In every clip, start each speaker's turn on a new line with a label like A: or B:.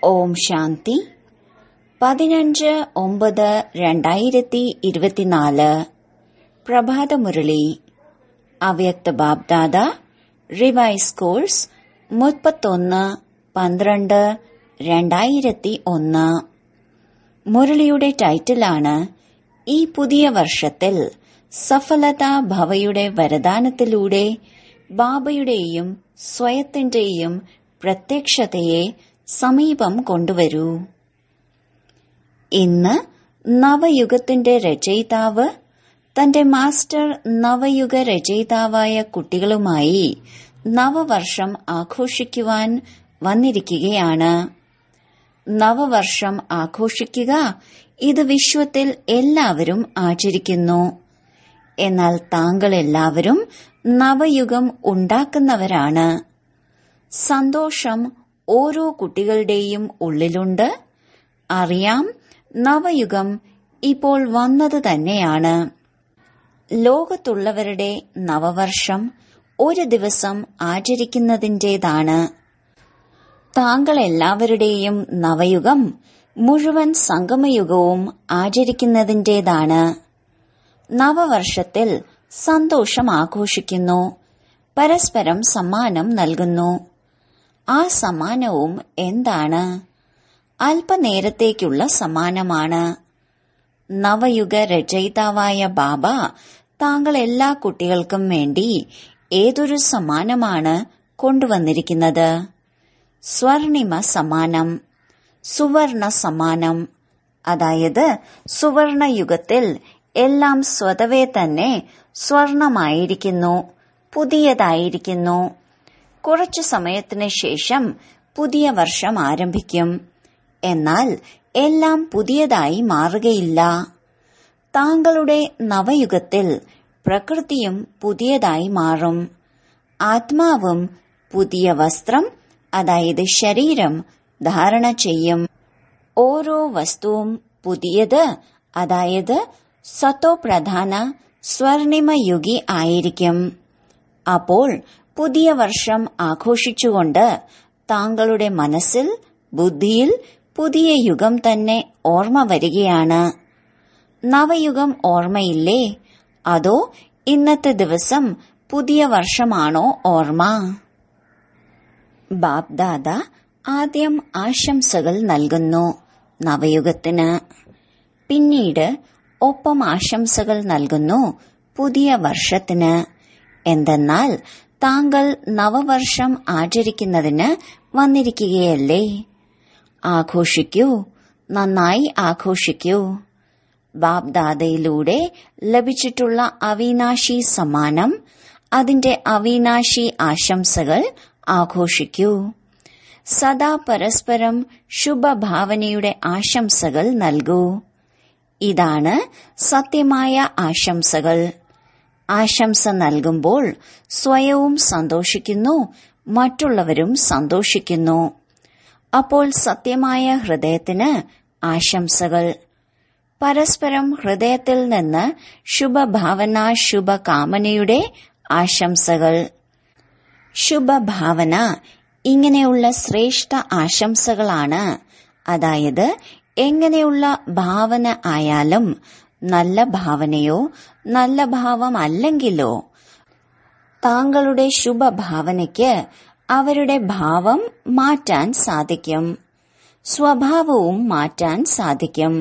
A: ഓം ശാന്തി പതിനഞ്ച് ഒമ്പത് രണ്ടായിരത്തി ഇരുപത്തിനാല് പ്രഭാതമുരളി അവ്യക്ത ബാബ്ദാദ റിവൈസ് കോഴ്സ് മുപ്പത്തൊന്ന് പന്ത്രണ്ട് രണ്ടായിരത്തി ഒന്ന് മുരളിയുടെ ടൈറ്റിലാണ് ഈ പുതിയ വർഷത്തിൽ സഫലത ഭവയുടെ വരദാനത്തിലൂടെ ബാബയുടെയും സ്വയത്തിന്റെയും പ്രത്യക്ഷതയെ സമീപം കൊണ്ടുവരൂ ഇന്ന് നവയുഗത്തിന്റെ രചയിതാവ് തന്റെ മാസ്റ്റർ നവയുഗ രചയിതാവായ കുട്ടികളുമായി നവവർഷം ആഘോഷിക്കുവാൻ വന്നിരിക്കുകയാണ് നവവർഷം ആഘോഷിക്കുക ഇത് വിശ്വത്തിൽ എല്ലാവരും ആചരിക്കുന്നു എന്നാൽ താങ്കൾ എല്ലാവരും നവയുഗം ഉണ്ടാക്കുന്നവരാണ് സന്തോഷം ഓരോ കുട്ടികളുടെയും ഉള്ളിലുണ്ട് അറിയാം നവയുഗം ഇപ്പോൾ വന്നത് തന്നെയാണ് ലോകത്തുള്ളവരുടെ നവവർഷം ഒരു ദിവസം ആചരിക്കുന്നതിൻ്റെതാണ് താങ്കൾ എല്ലാവരുടെയും നവയുഗം മുഴുവൻ സംഗമയുഗവും ആചരിക്കുന്നതിൻ്റെതാണ് നവവർഷത്തിൽ സന്തോഷം ആഘോഷിക്കുന്നു പരസ്പരം സമ്മാനം നൽകുന്നു ആ സമ്മാനവും എന്താണ് അല്പനേരത്തേക്കുള്ള സമ്മാനമാണ് നവയുഗ രചയിതാവായ ബാബ താങ്കൾ എല്ലാ കുട്ടികൾക്കും വേണ്ടി ഏതൊരു സമ്മാനമാണ് കൊണ്ടുവന്നിരിക്കുന്നത് സ്വർണിമ സമ്മാനം സുവർണ സമ്മാനം അതായത് സുവർണ യുഗത്തിൽ എല്ലാം സ്വതവേ തന്നെ സ്വർണമായിരിക്കുന്നു പുതിയതായിരിക്കുന്നു കുറച്ചു സമയത്തിന് ശേഷം പുതിയ വർഷം ആരംഭിക്കും എന്നാൽ എല്ലാം പുതിയതായി മാറുകയില്ല താങ്കളുടെ നവയുഗത്തിൽ പ്രകൃതിയും പുതിയതായി മാറും ആത്മാവും പുതിയ വസ്ത്രം അതായത് ശരീരം ധാരണ ചെയ്യും ഓരോ വസ്തുവും പുതിയത് അതായത് സത്തോപ്രധാന സ്വർണിമയുഗി ആയിരിക്കും അപ്പോൾ പുതിയ വർഷം ആഘോഷിച്ചുകൊണ്ട് താങ്കളുടെ മനസ്സിൽ ബുദ്ധിയിൽ പുതിയ യുഗം തന്നെ ഓർമ്മ വരികയാണ് നവയുഗം ഓർമ്മയില്ലേ അതോ ഇന്നത്തെ ദിവസം പുതിയ വർഷമാണോ ഓർമ്മ ബാബ്ദാദ ആദ്യം ആശംസകൾ നൽകുന്നു നവയുഗത്തിന് പിന്നീട് ഒപ്പം ആശംസകൾ നൽകുന്നു പുതിയ വർഷത്തിന് എന്തെന്നാൽ താങ്കൾ നവവർഷം ആചരിക്കുന്നതിന് വന്നിരിക്കുകയല്ലേ ആഘോഷിക്കൂ നന്നായി ആഘോഷിക്കൂ ബാബ്ദാദയിലൂടെ ലഭിച്ചിട്ടുള്ള അവിനാശി സമ്മാനം അതിന്റെ അവിനാശി ആശംസകൾ ആഘോഷിക്കൂ സദാ പരസ്പരം ശുഭഭാവനയുടെ ആശംസകൾ നൽകൂ ഇതാണ് സത്യമായ ആശംസകൾ ആശംസ നൽകുമ്പോൾ സ്വയവും സന്തോഷിക്കുന്നു മറ്റുള്ളവരും സന്തോഷിക്കുന്നു അപ്പോൾ സത്യമായ ഹൃദയത്തിന് ആശംസകൾ പരസ്പരം ഹൃദയത്തിൽ നിന്ന് ശുഭഭാവന ശുഭകാമനയുടെ ആശംസകൾ ശുഭഭാവന ഇങ്ങനെയുള്ള ശ്രേഷ്ഠ ആശംസകളാണ് അതായത് എങ്ങനെയുള്ള ഭാവന ആയാലും നല്ല ഭാവനയോ നല്ല ഭാവമല്ലെങ്കിലോ താങ്കളുടെ ശുഭഭാവനയ്ക്ക് അവരുടെ ഭാവം മാറ്റാൻ സാധിക്കും സ്വഭാവവും മാറ്റാൻ സാധിക്കും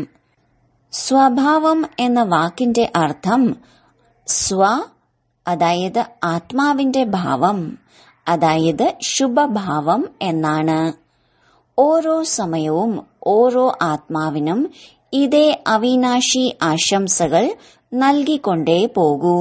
A: സ്വഭാവം എന്ന വാക്കിന്റെ അർത്ഥം സ്വ അതായത് ആത്മാവിന്റെ ഭാവം അതായത് ശുഭഭാവം എന്നാണ് ഓരോ സമയവും ഓരോ ആത്മാവിനും ഇതേ അവിനാശി ആശംസകൾ നൽകിക്കൊണ്ടേ പോകൂ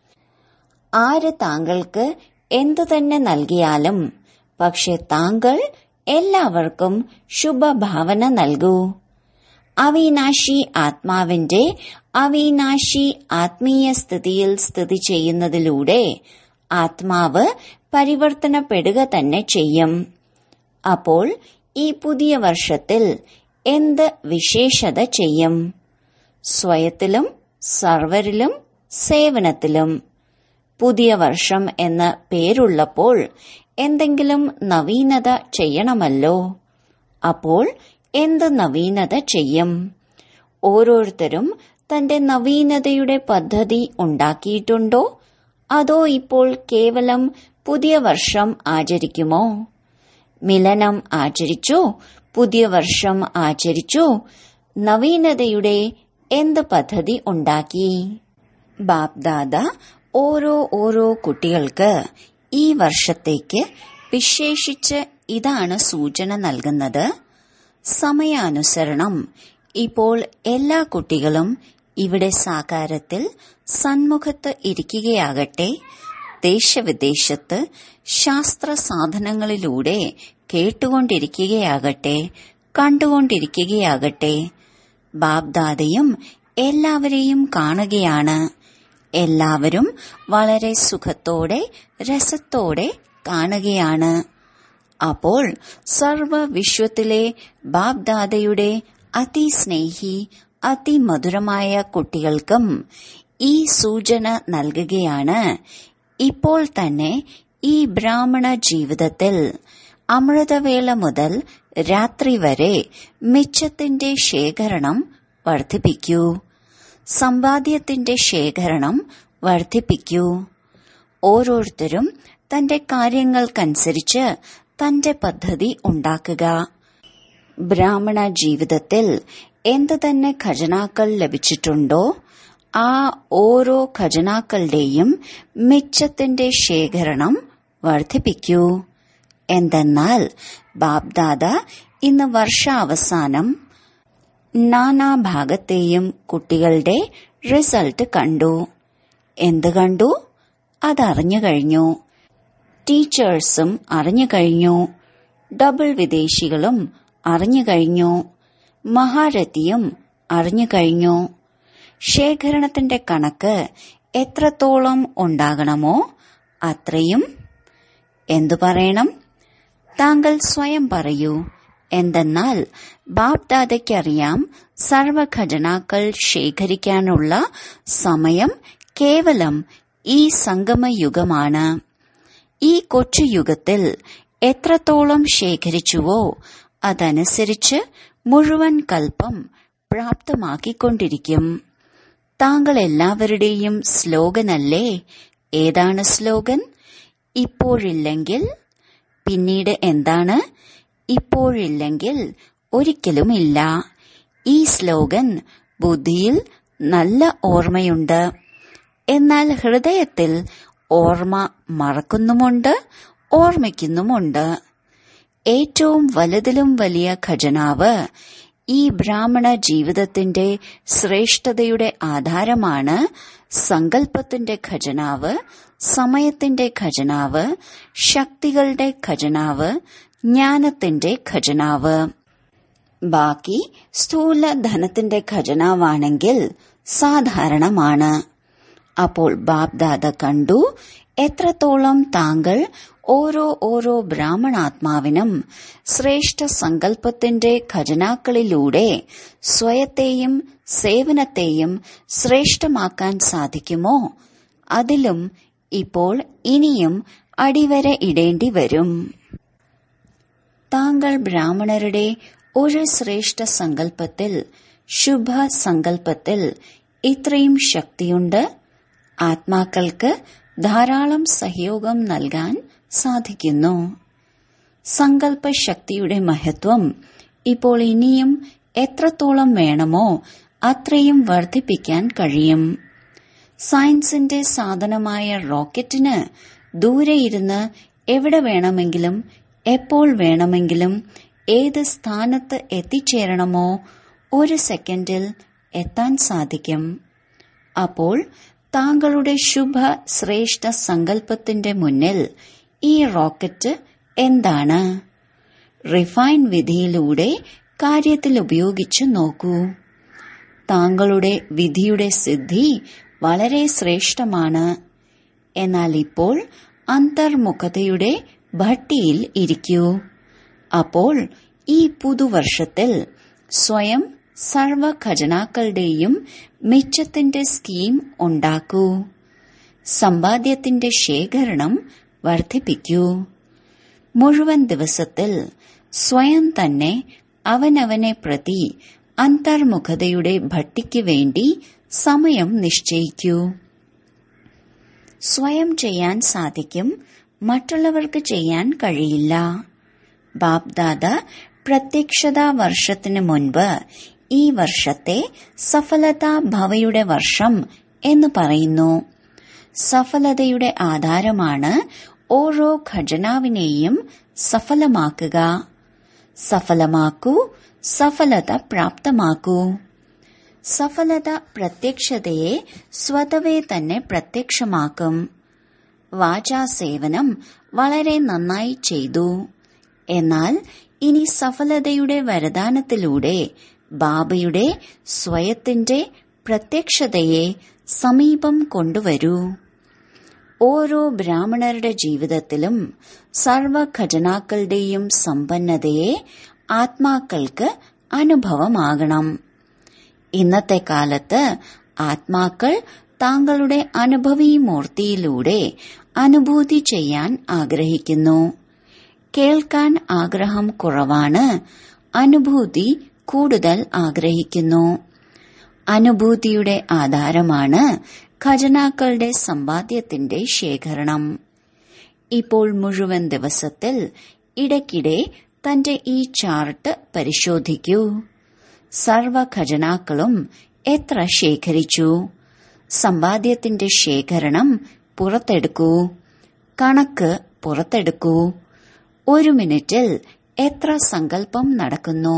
A: ആര് താങ്കൾക്ക് എന്തു തന്നെ നൽകിയാലും പക്ഷെ താങ്കൾ എല്ലാവർക്കും ശുഭഭാവന നൽകൂ അവിനാശി ആത്മാവിന്റെ അവിനാശി ആത്മീയ സ്ഥിതിയിൽ സ്ഥിതി ചെയ്യുന്നതിലൂടെ ആത്മാവ് പരിവർത്തനപ്പെടുക തന്നെ ചെയ്യും അപ്പോൾ ഈ പുതിയ വർഷത്തിൽ എന്ത് വിശേഷത ചെയ്യും സ്വയത്തിലും സർവരിലും സേവനത്തിലും പുതിയ വർഷം എന്ന് പേരുള്ളപ്പോൾ എന്തെങ്കിലും നവീനത ചെയ്യണമല്ലോ അപ്പോൾ എന്ത് നവീനത ചെയ്യും ഓരോരുത്തരും തന്റെ നവീനതയുടെ പദ്ധതി ഉണ്ടാക്കിയിട്ടുണ്ടോ അതോ ഇപ്പോൾ കേവലം പുതിയ വർഷം ആചരിക്കുമോ മിലനം ആചരിച്ചോ പുതിയ വർഷം ആചരിച്ചോ നവീനതയുടെ എന്ത് പദ്ധതി ഉണ്ടാക്കി ബാപ്ദാദ ഓരോ ഓരോ കുട്ടികൾക്ക് ഈ വർഷത്തേക്ക് വിശേഷിച്ച് ഇതാണ് സൂചന നൽകുന്നത് സമയാനുസരണം ഇപ്പോൾ എല്ലാ കുട്ടികളും ഇവിടെ സാകാരത്തിൽ സന്മുഖത്ത് ഇരിക്കുകയാകട്ടെ ദേശവിദേശത്ത് ശാസ്ത്ര സാധനങ്ങളിലൂടെ കേട്ടുകൊണ്ടിരിക്കുകയാകട്ടെ കണ്ടുകൊണ്ടിരിക്കുകയാകട്ടെ ബാബ്ദാദയും എല്ലാവരെയും കാണുകയാണ് എല്ലാവരും വളരെ സുഖത്തോടെ രസത്തോടെ കാണുകയാണ് അപ്പോൾ സർവ വിശ്വത്തിലെ ബാബ്ദാദയുടെ അതിസ്നേഹി അതിമധുരമായ കുട്ടികൾക്കും ഈ സൂചന നൽകുകയാണ് ഇപ്പോൾ തന്നെ ഈ ബ്രാഹ്മണ ജീവിതത്തിൽ അമൃതവേള മുതൽ രാത്രി വരെ മിച്ചത്തിന്റെ ശേഖരണം വർദ്ധിപ്പിക്കൂ സമ്പാദ്യത്തിന്റെ ശേഖരണം വർദ്ധിപ്പിക്കൂ ഓരോരുത്തരും തന്റെ കാര്യങ്ങൾക്കനുസരിച്ച് തന്റെ പദ്ധതി ഉണ്ടാക്കുക ബ്രാഹ്മണ ജീവിതത്തിൽ എന്ത് തന്നെ ഖജനാക്കൾ ലഭിച്ചിട്ടുണ്ടോ ആ ഓരോ ഖജനാക്കളുടെയും മിച്ചത്തിന്റെ ശേഖരണം വർദ്ധിപ്പിക്കൂ എന്തെന്നാൽ ബാബ്ദാദ ഇന്ന് വർഷാവസാനം നാനാഭാഗത്തെയും കുട്ടികളുടെ റിസൾട്ട് കണ്ടു എന്ത് കണ്ടു അതറിഞ്ഞു കഴിഞ്ഞു ടീച്ചേഴ്സും അറിഞ്ഞു കഴിഞ്ഞു ഡബിൾ വിദേശികളും അറിഞ്ഞു കഴിഞ്ഞു മഹാരഥിയും അറിഞ്ഞു കഴിഞ്ഞു ശേഖരണത്തിന്റെ കണക്ക് എത്രത്തോളം ഉണ്ടാകണമോ അത്രയും എന്തു പറയണം താങ്കൾ സ്വയം പറയൂ എന്തെന്നാൽ ബാപ്ദാദയ്ക്കറിയാം സർവഖജനാക്കൾ ശേഖരിക്കാനുള്ള സമയം കേവലം ഈ സംഗമയുഗമാണ് ഈ കൊച്ചു യുഗത്തിൽ എത്രത്തോളം ശേഖരിച്ചുവോ അതനുസരിച്ച് മുഴുവൻ കൽപ്പം പ്രാപ്തമാക്കിക്കൊണ്ടിരിക്കും താങ്കൾ എല്ലാവരുടെയും സ്ലോഗനല്ലേ ഏതാണ് സ്ലോഗൻ ഇപ്പോഴില്ലെങ്കിൽ പിന്നീട് എന്താണ് ഇപ്പോഴില്ലെങ്കിൽ ഒരിക്കലുമില്ല ഈ സ്ലോഗൻ ബുദ്ധിയിൽ നല്ല ഓർമ്മയുണ്ട് എന്നാൽ ഹൃദയത്തിൽ ഓർമ്മ മറക്കുന്നുമുണ്ട് ഓർമ്മിക്കുന്നുമുണ്ട് ഏറ്റവും വലുതിലും വലിയ ഖജനാവ് ഈ ബ്രാഹ്മണ ജീവിതത്തിന്റെ ശ്രേഷ്ഠതയുടെ ആധാരമാണ് സങ്കല്പത്തിന്റെ ഖജനാവ് സമയത്തിന്റെ ഖജനാവ് ശക്തികളുടെ ഖജനാവ് ജ്ഞാനത്തിന്റെ ഖജനാവ് ബാക്കി സ്ഥൂല ധനത്തിന്റെ ഖജനാവാണെങ്കിൽ സാധാരണമാണ് അപ്പോൾ ബാബ്ദാദ കണ്ടു എത്രത്തോളം താങ്കൾ ഓരോ ഓരോ ബ്രാഹ്മണാത്മാവിനും ശ്രേഷ്ഠ സങ്കല്പത്തിന്റെ ഖജനാക്കളിലൂടെ സ്വയത്തെയും സേവനത്തെയും ശ്രേഷ്ഠമാക്കാൻ സാധിക്കുമോ അതിലും ഇപ്പോൾ ഇനിയും അടിവര ഇടേണ്ടി വരും താങ്കൾ ബ്രാഹ്മണരുടെ ഒരു ശ്രേഷ്ഠ സങ്കല്പത്തിൽ ശുഭ സങ്കല്പത്തിൽ ഇത്രയും ശക്തിയുണ്ട് ആത്മാക്കൾക്ക് ധാരാളം സഹയോഗം നൽകാൻ സാധിക്കുന്നു സങ്കല്പ ശക്തിയുടെ മഹത്വം ഇപ്പോൾ ഇനിയും എത്രത്തോളം വേണമോ അത്രയും വർദ്ധിപ്പിക്കാൻ കഴിയും സയൻസിന്റെ സാധനമായ റോക്കറ്റിന് ദൂരെയിരുന്ന് എവിടെ വേണമെങ്കിലും എപ്പോൾ വേണമെങ്കിലും ഏത് സ്ഥാനത്ത് എത്തിച്ചേരണമോ ഒരു സെക്കൻഡിൽ എത്താൻ സാധിക്കും അപ്പോൾ താങ്കളുടെ ശുഭ ശ്രേഷ്ഠ സങ്കല്പത്തിന്റെ മുന്നിൽ ഈ റോക്കറ്റ് എന്താണ് റിഫൈൻ വിധിയിലൂടെ കാര്യത്തിൽ ഉപയോഗിച്ചു നോക്കൂ താങ്കളുടെ വിധിയുടെ സിദ്ധി വളരെ ശ്രേഷ്ഠമാണ് എന്നാൽ ഇപ്പോൾ അന്തർമുഖതയുടെ ഭട്ടിയിൽ ഇരിക്കൂ അപ്പോൾ ഈ പുതുവർഷത്തിൽ സ്വയം സർവ ഖജനാക്കളുടെയും മിച്ചത്തിന്റെ സ്കീം ഉണ്ടാക്കൂ സമ്പാദ്യത്തിന്റെ ശേഖരണം വർദ്ധിപ്പിക്കൂ മുഴുവൻ ദിവസത്തിൽ സ്വയം തന്നെ അവനവനെ പ്രതി അന്തർമുഖതയുടെ ഭട്ടിക്ക് വേണ്ടി സമയം നിശ്ചയിക്കൂ സ്വയം ചെയ്യാൻ സാധിക്കും മറ്റുള്ളവർക്ക് ചെയ്യാൻ കഴിയില്ല ബാബ്ദാദ പ്രത്യക്ഷതാ വർഷത്തിന് മുൻപ് ഈ വർഷത്തെ സഫലതാ ഭവയുടെ വർഷം എന്ന് പറയുന്നു സഫലതയുടെ ആധാരമാണ് ഓരോ ഖജനാവിനെയും സഫലമാക്കുക സഫലമാക്കൂ സഫലത പ്രാപ്തമാക്കൂ സഫലത പ്രത്യക്ഷതയെ സ്വതവേ തന്നെ പ്രത്യക്ഷമാക്കും വാചാസേവനം വളരെ നന്നായി ചെയ്തു എന്നാൽ ഇനി സഫലതയുടെ വരദാനത്തിലൂടെ ബാബയുടെ സ്വയത്തിന്റെ പ്രത്യക്ഷതയെ സമീപം കൊണ്ടുവരൂ ഓരോ ബ്രാഹ്മണരുടെ ജീവിതത്തിലും സർവ ഖജനാക്കളുടെയും സമ്പന്നതയെ ആത്മാക്കൾക്ക് അനുഭവമാകണം ഇന്നത്തെ കാലത്ത് ആത്മാക്കൾ താങ്കളുടെ അനുഭവി മൂർത്തിയിലൂടെ അനുഭൂതി ചെയ്യാൻ ആഗ്രഹിക്കുന്നു കേൾക്കാൻ ആഗ്രഹം കുറവാണ് അനുഭൂതി കൂടുതൽ ആഗ്രഹിക്കുന്നു അനുഭൂതിയുടെ ആധാരമാണ് ഖജനാക്കളുടെ സമ്പാദ്യത്തിന്റെ ശേഖരണം ഇപ്പോൾ മുഴുവൻ ദിവസത്തിൽ ഇടയ്ക്കിടെ തന്റെ ഈ ചാർട്ട് പരിശോധിക്കൂ സർവ ഖജനാക്കളും എത്ര ശേഖരിച്ചു സമ്പാദ്യത്തിന്റെ ശേഖരണം പുറത്തെടുക്കൂ കണക്ക് പുറത്തെടുക്കൂ ഒരു മിനിറ്റിൽ എത്ര സങ്കല്പം നടക്കുന്നു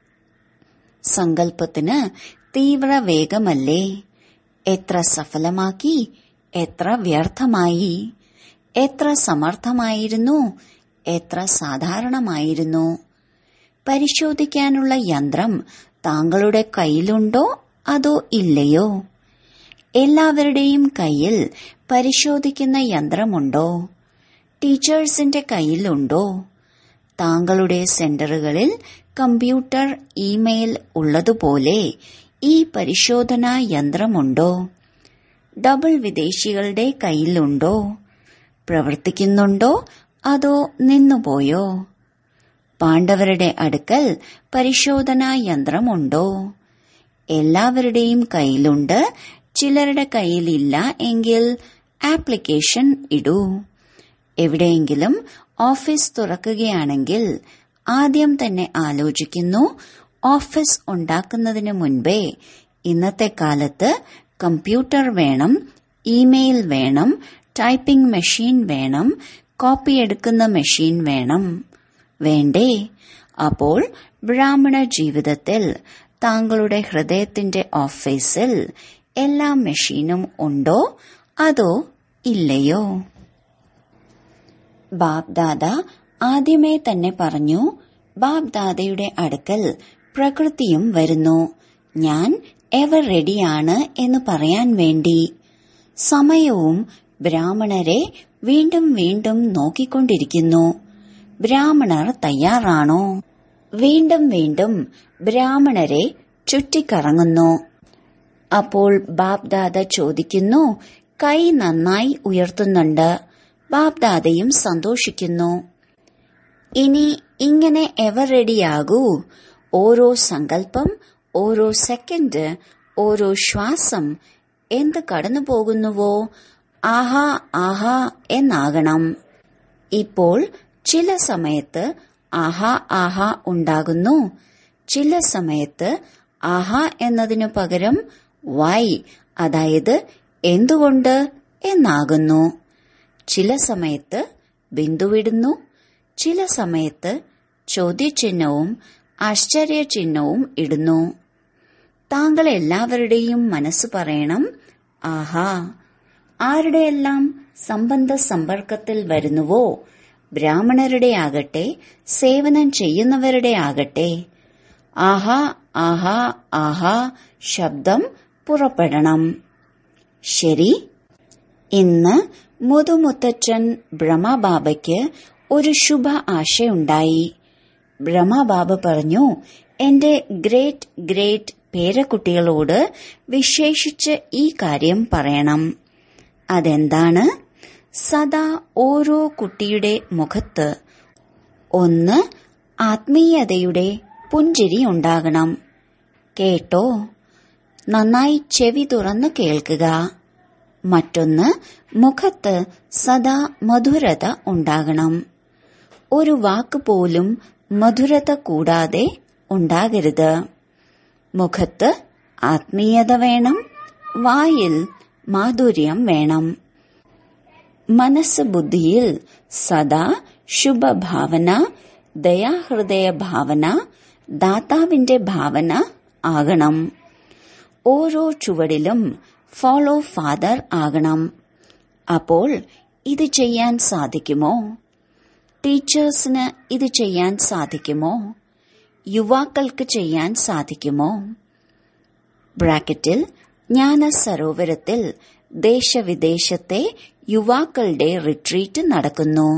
A: സങ്കല്പത്തിന് തീവ്ര വേഗമല്ലേ എത്ര സഫലമാക്കി എത്ര വ്യർത്ഥമായി എത്ര സമർത്ഥമായിരുന്നു എത്ര സാധാരണമായിരുന്നു പരിശോധിക്കാനുള്ള യന്ത്രം താങ്കളുടെ കയ്യിലുണ്ടോ അതോ ഇല്ലയോ എല്ലാവരുടെയും കയ്യിൽ പരിശോധിക്കുന്ന യന്ത്രമുണ്ടോ ടീച്ചേഴ്സിന്റെ കയ്യിലുണ്ടോ താങ്കളുടെ സെന്ററുകളിൽ കമ്പ്യൂട്ടർ ഇമെയിൽ ഉള്ളതുപോലെ ഈ പരിശോധനാ യന്ത്രമുണ്ടോ ഡബിൾ വിദേശികളുടെ കയ്യിലുണ്ടോ പ്രവർത്തിക്കുന്നുണ്ടോ അതോ നിന്നുപോയോ പാണ്ഡവരുടെ അടുക്കൽ പരിശോധനാ യന്ത്രമുണ്ടോ എല്ലാവരുടെയും കയ്യിലുണ്ട് ചിലരുടെ കയ്യിലില്ല എങ്കിൽ ആപ്ലിക്കേഷൻ ഇടൂ എവിടെയെങ്കിലും ഓഫീസ് തുറക്കുകയാണെങ്കിൽ ആദ്യം തന്നെ ആലോചിക്കുന്നു ഓഫീസ് ഉണ്ടാക്കുന്നതിന് മുൻപേ ഇന്നത്തെ കാലത്ത് കമ്പ്യൂട്ടർ വേണം ഇമെയിൽ വേണം ടൈപ്പിംഗ് മെഷീൻ വേണം കോപ്പി എടുക്കുന്ന മെഷീൻ വേണം വേണ്ടേ അപ്പോൾ ബ്രാഹ്മണ ജീവിതത്തിൽ താങ്കളുടെ ഹൃദയത്തിന്റെ ഓഫീസിൽ എല്ലാ മെഷീനും ഉണ്ടോ അതോ ഇല്ലയോ ബാബ് ദാദ ആദ്യമേ തന്നെ പറഞ്ഞു ബാബ് ദാദയുടെ അടുക്കൽ പ്രകൃതിയും വരുന്നു ഞാൻ എവർ റെഡിയാണ് എന്ന് പറയാൻ വേണ്ടി സമയവും ബ്രാഹ്മണരെ വീണ്ടും വീണ്ടും നോക്കിക്കൊണ്ടിരിക്കുന്നു ബ്രാഹ്മണർ തയ്യാറാണോ വീണ്ടും വീണ്ടും ബ്രാഹ്മണരെ ചുറ്റിക്കറങ്ങുന്നു അപ്പോൾ ബാബ്ദാദ ചോദിക്കുന്നു കൈ നന്നായി ഉയർത്തുന്നുണ്ട് ബാബ്ദാദയും സന്തോഷിക്കുന്നു ഇനി ഇങ്ങനെ എവർ റെഡിയാകൂ ഓരോ സങ്കല്പം ഓരോ സെക്കൻഡ് ഓരോ ശ്വാസം എന്ത് കടന്നു പോകുന്നുവോ ആഹാ ആഹാ എന്നാകണം ഇപ്പോൾ ചില സമയത്ത് ആഹാ ആഹാ ഉണ്ടാകുന്നു ചില സമയത്ത് ആഹാ എന്നതിനു പകരം വൈ അതായത് എന്തുകൊണ്ട് എന്നാകുന്നു ചില സമയത്ത് ബിന്ദുവിടുന്നു ചില സമയത്ത് ചോദ്യചിഹ്നവും ആശ്ചര്യചിഹ്നവും ഇടുന്നു താങ്കൾ എല്ലാവരുടെയും മനസ്സ് പറയണം ആഹാ ആരുടെയെല്ലാം സംബന്ധ സമ്പർക്കത്തിൽ വരുന്നുവോ ബ്രാഹ്മണരുടെ ആകട്ടെ സേവനം ചെയ്യുന്നവരുടെ ആകട്ടെ ആഹാ ആഹാ ആഹാ ശബ്ദം പുറപ്പെടണം ശരി ഇന്ന് മുതുമുത്തച്ഛൻ ബ്രഹ്മബാബയ്ക്ക് ഒരു ശുഭ ആശയുണ്ടായി ബ്രഹ്മബാബ പറഞ്ഞു എന്റെ ഗ്രേറ്റ് ഗ്രേറ്റ് പേരക്കുട്ടികളോട് വിശേഷിച്ച് ഈ കാര്യം പറയണം അതെന്താണ് സദാ ഓരോ കുട്ടിയുടെ മുഖത്ത് ഒന്ന് ആത്മീയതയുടെ പുഞ്ചിരി ഉണ്ടാകണം കേട്ടോ നന്നായി ചെവി തുറന്ന് കേൾക്കുക മറ്റൊന്ന് മുഖത്ത് സദാ മധുരത ഉണ്ടാകണം ഒരു വാക്ക് പോലും മധുരത കൂടാതെ ഉണ്ടാകരുത് മുഖത്ത് ആത്മീയത വേണം വായിൽ മാധുര്യം വേണം മനസ്സ് ബുദ്ധിയിൽ സദാ ശുഭഭാവന ദയാഹൃദയ ഭാവന ദാതാവിന്റെ ഭാവന ആകണം ഓരോ ചുവടിലും ഫോളോ ഫാദർ ആകണം അപ്പോൾ ഇത് ചെയ്യാൻ സാധിക്കുമോ ടീച്ചേഴ്സിന് ഇത് ചെയ്യാൻ സാധിക്കുമോ യുവാക്കൾക്ക് ചെയ്യാൻ സാധിക്കുമോ ബ്രാക്കറ്റിൽ ജ്ഞാന സരോവരത്തിൽ ദേശവിദേശത്തെ യുവാക്കളുടെ റിട്രീറ്റ് നടക്കുന്നു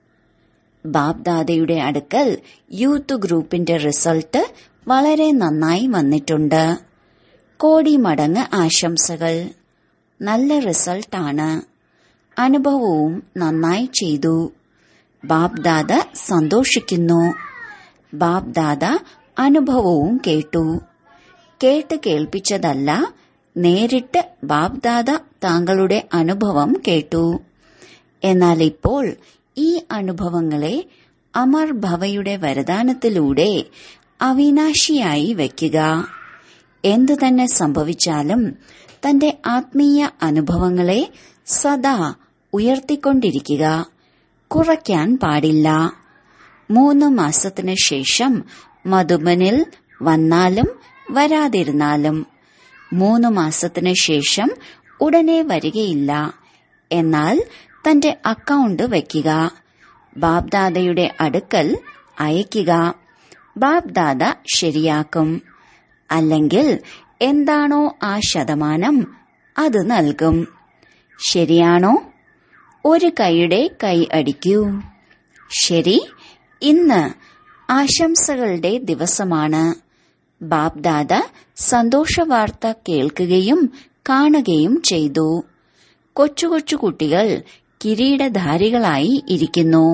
A: ബാബ്ദാദയുടെ അടുക്കൽ യൂത്ത് ഗ്രൂപ്പിന്റെ റിസൾട്ട് വളരെ നന്നായി വന്നിട്ടുണ്ട് കോടി മടങ്ങ് ആശംസകൾ നല്ല റിസൾട്ടാണ് അനുഭവവും നന്നായി ചെയ്തു ബാബ്ദാദ സന്തോഷിക്കുന്നു ബാബ്ദാദ അനുഭവവും കേട്ടു കേട്ട് കേൾപ്പിച്ചതല്ല നേരിട്ട് ബാബ്ദാദ താങ്കളുടെ അനുഭവം കേട്ടു എന്നാൽ ഇപ്പോൾ ഈ അനുഭവങ്ങളെ അമർ ഭവയുടെ വരദാനത്തിലൂടെ അവിനാശിയായി വയ്ക്കുക എന്തു തന്നെ സംഭവിച്ചാലും തന്റെ ആത്മീയ അനുഭവങ്ങളെ സദാ ഉയർത്തിക്കൊണ്ടിരിക്കുക കുറയ്ക്കാൻ പാടില്ല മൂന്ന് മാസത്തിനു ശേഷം മധുബനിൽ വന്നാലും വരാതിരുന്നാലും മൂന്ന് മാസത്തിനു ശേഷം ഉടനെ വരികയില്ല എന്നാൽ തന്റെ അക്കൗണ്ട് വയ്ക്കുക ബാബ്ദാദയുടെ അടുക്കൽ അയക്കുക ബാബ്ദാദ ശരിയാക്കും അല്ലെങ്കിൽ എന്താണോ ആ ശതമാനം അത് നൽകും ശരിയാണോ ഒരു കൈയുടെ കൈ അടിക്കൂ ശരി ഇന്ന് ആശംസകളുടെ ദിവസമാണ് ബാബ്ദാദ സന്തോഷവാർത്ത കേൾക്കുകയും കാണുകയും ചെയ്തു കൊച്ചു കൊച്ചു കുട്ടികൾ കിരീടധാരികളായി ഇരിക്കുന്നു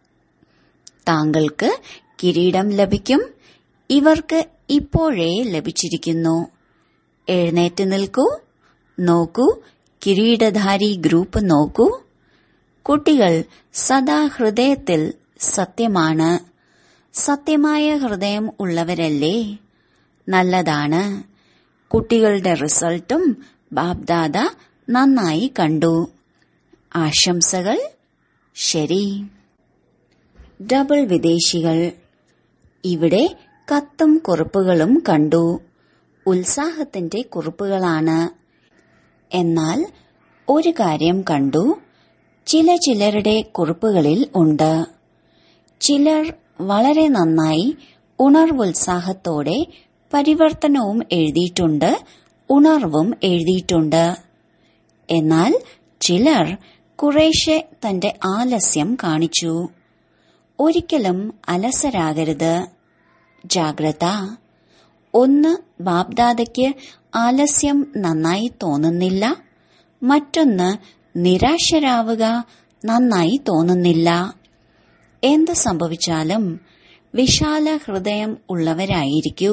A: താങ്കൾക്ക് കിരീടം ലഭിക്കും ഇവർക്ക് ഇപ്പോഴേ ലഭിച്ചിരിക്കുന്നു എഴുന്നേറ്റ് നിൽക്കൂ നോക്കൂ കിരീടധാരി ഗ്രൂപ്പ് നോക്കൂ കുട്ടികൾ സദാ ഹൃദയത്തിൽ സത്യമാണ് സത്യമായ ഹൃദയം ഉള്ളവരല്ലേ നല്ലതാണ് കുട്ടികളുടെ റിസൾട്ടും ബാബ്ദാദ നന്നായി കണ്ടു ആശംസകൾ ശരി ഡബിൾ വിദേശികൾ ഇവിടെ കത്തും കുറിപ്പുകളും കണ്ടു ഉത്സാഹത്തിന്റെ കുറിപ്പുകളാണ് എന്നാൽ ഒരു കാര്യം കണ്ടു ചില ചിലരുടെ കുറിപ്പുകളിൽ ഉണ്ട് ചിലർ വളരെ നന്നായി ഉണർവുത്സാഹത്തോടെ പരിവർത്തനവും എഴുതിയിട്ടുണ്ട് ഉണർവും എഴുതിയിട്ടുണ്ട് എന്നാൽ ചിലർ കുറേശ്ശെ തന്റെ ആലസ്യം കാണിച്ചു ഒരിക്കലും അലസരാകരുത് ജാഗ്രത ഒന്ന് ബാബ്ദാദയ്ക്ക് ആലസ്യം നന്നായി തോന്നുന്നില്ല മറ്റൊന്ന് നിരാശരാവുക നന്നായി തോന്നുന്നില്ല എന്ത് സംഭവിച്ചാലും വിശാല ഹൃദയം ഉള്ളവരായിരിക്കൂ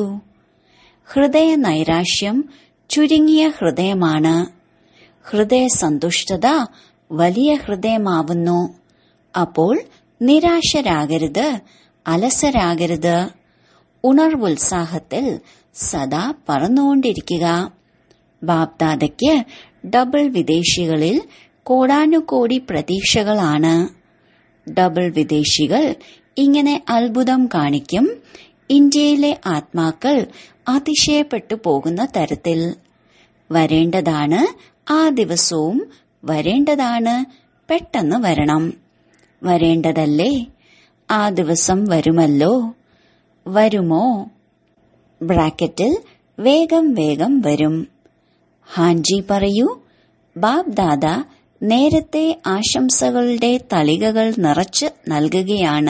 A: ഹൃദയ നൈരാശ്യം ചുരുങ്ങിയ ഹൃദയമാണ് ഹൃദയ സന്തുഷ്ടത വലിയ ഹൃദയമാവുന്നു അപ്പോൾ നിരാശരാകരുത് അലസരാകരുത് ഉണർവുത്സാഹത്തിൽ സദാ പറന്നുകൊണ്ടിരിക്കുക ബാബ്ദാദയ്ക്ക് ഡബിൾ വിദേശികളിൽ കോടാനുകോടി പ്രതീക്ഷകളാണ് ഡബിൾ വിദേശികൾ ഇങ്ങനെ അത്ഭുതം കാണിക്കും ഇന്ത്യയിലെ ആത്മാക്കൾ അതിശയപ്പെട്ടു പോകുന്ന തരത്തിൽ വരേണ്ടതാണ് ആ ദിവസവും വരേണ്ടതാണ് പെട്ടെന്ന് വരണം വരേണ്ടതല്ലേ ആ ദിവസം വരുമല്ലോ വരുമോ ബ്രാക്കറ്റിൽ വേഗം വേഗം വരും ഹാൻജി പറയൂ ബാബ് ദാദ നേരത്തെ ആശംസകളുടെ തളികകൾ നിറച്ച് നൽകുകയാണ്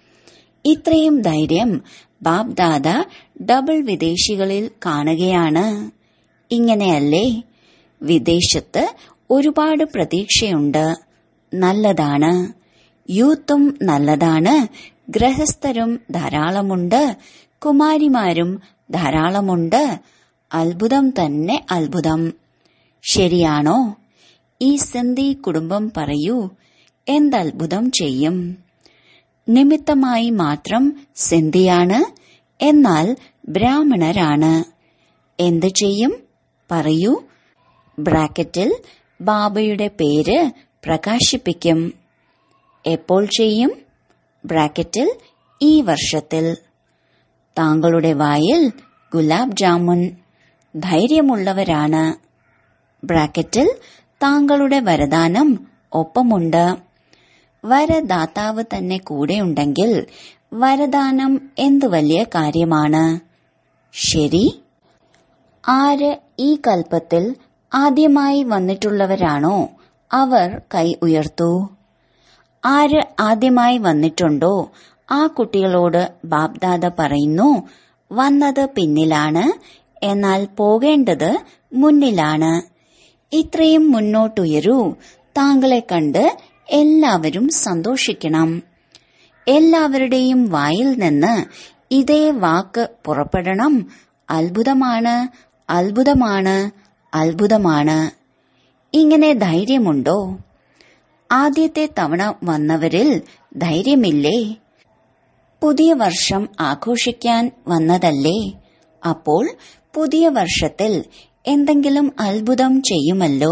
A: ഇത്രയും ധൈര്യം ബാബ് ദാദ ഡബിൾ വിദേശികളിൽ കാണുകയാണ് ഇങ്ങനെയല്ലേ വിദേശത്ത് ഒരുപാട് പ്രതീക്ഷയുണ്ട് നല്ലതാണ് യൂത്തും നല്ലതാണ് ഗൃഹസ്ഥരും ധാരാളമുണ്ട് കുമാരിമാരും ധാരാളമുണ്ട് അത്ഭുതം തന്നെ അത്ഭുതം ശരിയാണോ ഈ സിന്ധി കുടുംബം പറയൂ എന്തത്ഭുതം ചെയ്യും നിമിത്തമായി മാത്രം സിന്ധിയാണ് എന്നാൽ ബ്രാഹ്മണരാണ് എന്തു ചെയ്യും പറയൂ ബ്രാക്കറ്റിൽ ബാബയുടെ പേര് പ്രകാശിപ്പിക്കും എപ്പോൾ ചെയ്യും ബ്രാക്കറ്റിൽ ഈ വർഷത്തിൽ താങ്കളുടെ വായിൽ ഗുലാബ് ജാമുൻ ധൈര്യമുള്ളവരാണ് ബ്രാക്കറ്റിൽ താങ്കളുടെ വരദാനം ഒപ്പമുണ്ട് വരദാതാവ് തന്നെ കൂടെയുണ്ടെങ്കിൽ വരദാനം എന്തു വലിയ കാര്യമാണ് ശരി ആര് ഈ കൽപ്പത്തിൽ ആദ്യമായി വന്നിട്ടുള്ളവരാണോ അവർ കൈ ഉയർത്തൂ ആര് ആദ്യമായി വന്നിട്ടുണ്ടോ ആ കുട്ടികളോട് ബാബ്ദാദ പറയുന്നു വന്നത് പിന്നിലാണ് എന്നാൽ പോകേണ്ടത് മുന്നിലാണ് ഇത്രയും മുന്നോട്ടുയരൂ താങ്കളെ കണ്ട് എല്ലാവരും സന്തോഷിക്കണം എല്ലാവരുടെയും വായിൽ നിന്ന് ഇതേ വാക്ക് പുറപ്പെടണം അത്ഭുതമാണ് അത്ഭുതമാണ് അത്ഭുതമാണ് ഇങ്ങനെ ധൈര്യമുണ്ടോ ആദ്യത്തെ തവണ വന്നവരിൽ ധൈര്യമില്ലേ പുതിയ വർഷം ആഘോഷിക്കാൻ വന്നതല്ലേ അപ്പോൾ പുതിയ വർഷത്തിൽ എന്തെങ്കിലും അത്ഭുതം ചെയ്യുമല്ലോ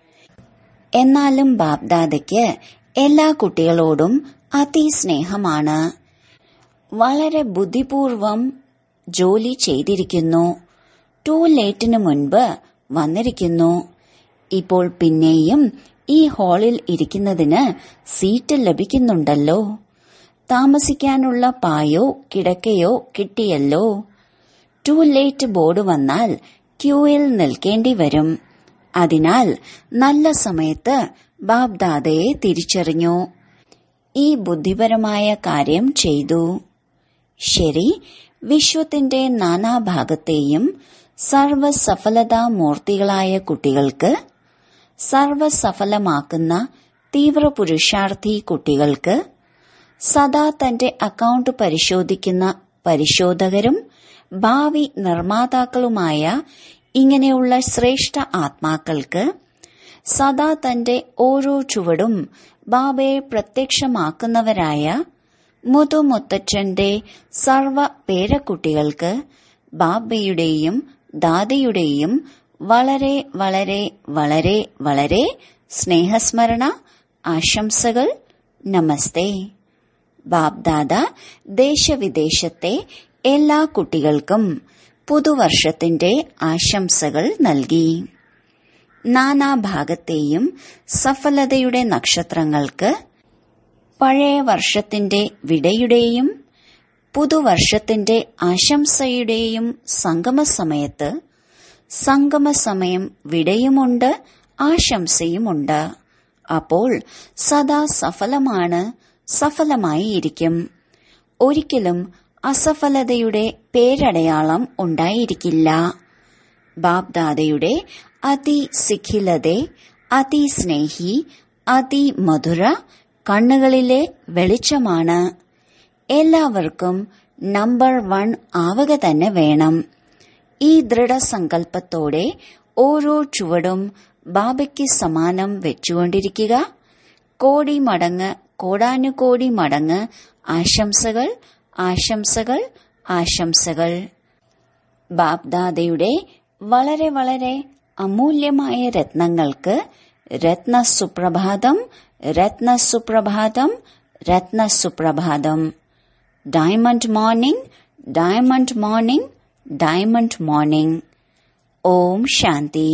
A: എന്നാലും ബാബ്ദാദയ്ക്ക് എല്ലാ കുട്ടികളോടും അതിസ്നേഹമാണ് വളരെ ബുദ്ധിപൂർവം ജോലി ചെയ്തിരിക്കുന്നു ടൂ ലേറ്റിന് മുൻപ് വന്നിരിക്കുന്നു ഇപ്പോൾ പിന്നെയും ഈ ഹാളിൽ ഇരിക്കുന്നതിന് സീറ്റ് ലഭിക്കുന്നുണ്ടല്ലോ താമസിക്കാനുള്ള പായോ കിടക്കയോ കിട്ടിയല്ലോ ടൂ ലേറ്റ് ബോർഡ് വന്നാൽ ക്യൂയിൽ നിൽക്കേണ്ടി വരും അതിനാൽ നല്ല സമയത്ത് ബാബ്ദാദയെ തിരിച്ചറിഞ്ഞു ഈ ബുദ്ധിപരമായ കാര്യം ചെയ്തു ശരി വിശ്വത്തിന്റെ നാനാഭാഗത്തെയും സർവസഫലതാ മൂർത്തികളായ കുട്ടികൾക്ക് സർവസഫലമാക്കുന്ന തീവ്ര പുരുഷാർത്ഥി കുട്ടികൾക്ക് സദാ തന്റെ അക്കൗണ്ട് പരിശോധിക്കുന്ന പരിശോധകരും ഭാവി നിർമ്മാതാക്കളുമായ ഇങ്ങനെയുള്ള ശ്രേഷ്ഠ ആത്മാക്കൾക്ക് സദാ തന്റെ ഓരോ ചുവടും ബാബയെ പ്രത്യക്ഷമാക്കുന്നവരായ മുതുമുത്തച്ഛന്റെ സർവ പേരക്കുട്ടികൾക്ക് ബാബയുടെയും ദാദയുടെയും വളരെ വളരെ വളരെ വളരെ സ്നേഹസ്മരണ ആശംസകൾ നമസ്തേ ബാബ്ദാദ ദേശവിദേശത്തെ എല്ലാ കുട്ടികൾക്കും പുതുവർഷത്തിന്റെ ആശംസകൾ നൽകി നാനാഭാഗത്തെയും സഫലതയുടെ നക്ഷത്രങ്ങൾക്ക് പഴയ വർഷത്തിന്റെ വിടയുടെയും പുതുവർഷത്തിന്റെ ആശംസയുടെയും സംഗമസമയത്ത് സംഗമസമയം വിടയുമുണ്ട് ആശംസയുമുണ്ട് അപ്പോൾ സദാ സഫലമാണ് സഫലമായിരിക്കും ഒരിക്കലും അസഫലതയുടെ പേരടയാളം ഉണ്ടായിരിക്കില്ല ബാബ്ദാദയുടെ അതിസിഖിലതെ അതിസ്നേഹി അതിമധുര കണ്ണുകളിലെ വെളിച്ചമാണ് എല്ലാവർക്കും നമ്പർ വൺ ആവുക തന്നെ വേണം ഈ ദൃഢസങ്കല്പത്തോടെ ഓരോ ചുവടും ബാബയ്ക്ക് സമാനം വെച്ചുകൊണ്ടിരിക്കുക കോടി മടങ്ങ് കോടാനുകോടി മടങ്ങ് ആശംസകൾ ആശംസകൾ ആശംസകൾ ബാബ്ദാദയുടെ വളരെ വളരെ അമൂല്യമായ രത്നങ്ങൾക്ക് രത്നസുപ്രഭാതം രത്നസുപ്രഭാതം രത്നസുപ്രഭാതം diamond morning diamond morning diamond morning Om ശാന്തി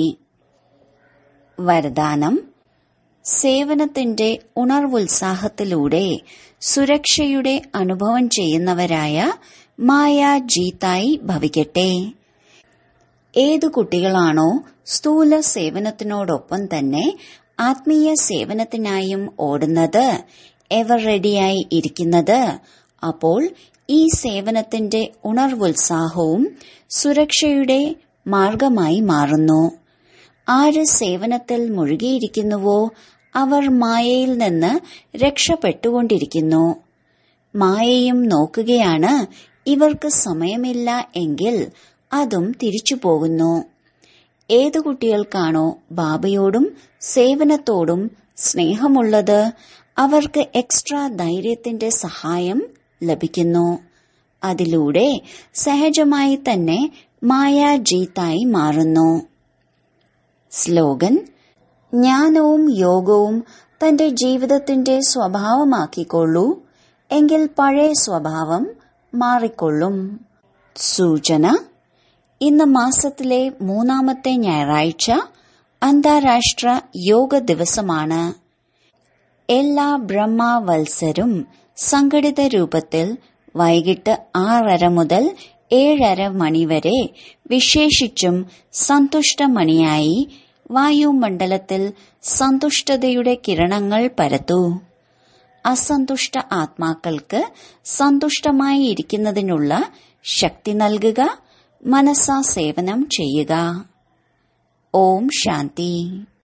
A: വരദാനം സേവനത്തിന്റെ ഉണർവുത്സാഹത്തിലൂടെ സുരക്ഷയുടെ അനുഭവം ചെയ്യുന്നവരായ മായ ജീത്തായി ഭവിക്കട്ടെ ഏതു കുട്ടികളാണോ സ്ഥൂല സേവനത്തിനോടൊപ്പം തന്നെ ആത്മീയ സേവനത്തിനായും ഓടുന്നത് എവർ റെഡിയായി ഇരിക്കുന്നത് അപ്പോൾ ഈ സേവനത്തിന്റെ ഉണർവുത്സാഹവും സുരക്ഷയുടെ മാർഗമായി മാറുന്നു ആര് സേവനത്തിൽ മുഴുകിയിരിക്കുന്നുവോ അവർ മായയിൽ നിന്ന് രക്ഷപ്പെട്ടുകൊണ്ടിരിക്കുന്നു മായയും നോക്കുകയാണ് ഇവർക്ക് സമയമില്ല എങ്കിൽ അതും തിരിച്ചു പോകുന്നു ഏതു കുട്ടികൾക്കാണോ ബാബയോടും സേവനത്തോടും സ്നേഹമുള്ളത് അവർക്ക് എക്സ്ട്രാ ധൈര്യത്തിന്റെ സഹായം ലഭിക്കുന്നു അതിലൂടെ സഹജമായി തന്നെ മായാജീത്തായി മാറുന്നു സ്ലോഗൻ ജ്ഞാനവും യോഗവും തന്റെ ജീവിതത്തിന്റെ സ്വഭാവമാക്കിക്കൊള്ളൂ എങ്കിൽ പഴയ സ്വഭാവം മാറിക്കൊള്ളും സൂചന ഇന്ന് മാസത്തിലെ മൂന്നാമത്തെ ഞായറാഴ്ച അന്താരാഷ്ട്ര യോഗ ദിവസമാണ് എല്ലാ ബ്രഹ്മവത്സരും സംഘടിത രൂപത്തിൽ വൈകിട്ട് ആറര മുതൽ ഏഴര മണിവരെ വിശേഷിച്ചും സന്തുഷ്ടമണിയായി വായുമണ്ഡലത്തിൽ സന്തുഷ്ടതയുടെ കിരണങ്ങൾ പരത്തൂ അസന്തുഷ്ട ആത്മാക്കൾക്ക് സന്തുഷ്ടമായി ഇരിക്കുന്നതിനുള്ള ശക്തി നൽകുക മനസ്സാ സേവനം ചെയ്യുക ഓം ശാന്തി